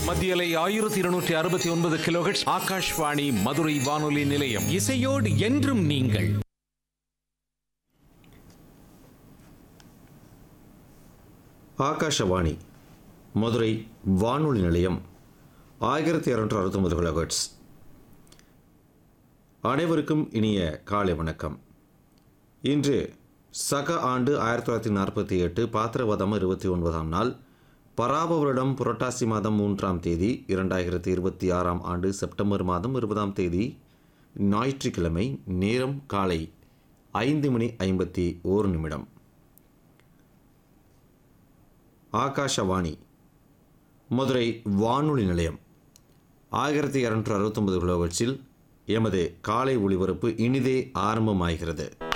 மத்தியலை ஆயிரத்தி இருநூற்றி அறுபத்தி ஒன்பது கிலோஹெட்ஸ் ஆகாஷ்வாணி மதுரை வானொலி நிலையம் இசையோடு என்றும் நீங்கள் ஆகாஷவாணி மதுரை வானொலி நிலையம் ஆயிரத்தி இரநூற்று அறுபத்தொம்பது கிலோஹெட்ஸ் அனைவருக்கும் இனிய காலை வணக்கம் இன்று சக ஆண்டு ஆயிரத்தி தொள்ளாயிரத்தி நாற்பத்தி எட்டு பாத்திரவதம் இருபத்தி ஒன்பதாம் நாள் பராப வருடம் புரட்டாசி மாதம் மூன்றாம் தேதி இரண்டாயிரத்தி இருபத்தி ஆறாம் ஆண்டு செப்டம்பர் மாதம் இருபதாம் தேதி ஞாயிற்றுக்கிழமை நேரம் காலை ஐந்து மணி ஐம்பத்தி ஓரு நிமிடம் ஆகாஷவாணி மதுரை வானொலி நிலையம் ஆயிரத்தி இரநூற்று அறுபத்தொம்பது கிலோவட்ஸில் எமது காலை ஒளிபரப்பு இனிதே ஆரம்பமாகிறது